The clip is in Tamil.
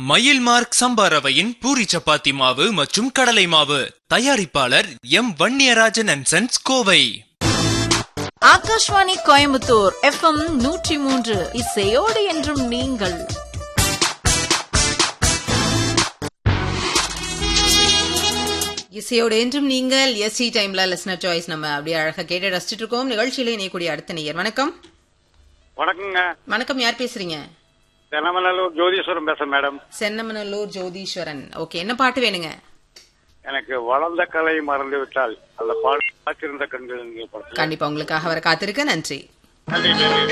மயில் மார்க் சம்பா ரவையின் பூரி சப்பாத்தி மாவு மற்றும் கடலை மாவு தயாரிப்பாளர் M Vanniyarajan and sons Kovai Akashvani Coimbatore FM நூற்றி மூன்று இசையோடு என்றும் நீங்கள் இசையோடு என்றும் நீங்கள் எஸ்சி டைம்ல லிஸ்னர் சாய்ஸ் நம்ம அப்படியே அழகா கேட்டு ரசிச்சுட்டு இருக்கோம் நிகழ்ச்சியில இணையக்கூடிய அடுத்த நேயர் வணக்கம் வணக்கங்க வணக்கம் யார் பேசுறீங்க தினமநல்லூர் ஜோதீஸ்வரம் பேசுறேன் மேடம் சென்னமனல்லூர் ஜோதீஸ்வரன் ஓகே என்ன பாட்டு வேணுங்க எனக்கு வளர்ந்த கலை மறந்து விட்டால் அந்த பாட்டு காத்திருந்த கண்கள் என்கிற படத்துல கண்டிப்பா உங்களுக்காக வர காத்திருக்க நன்றி நன்றி நன்றி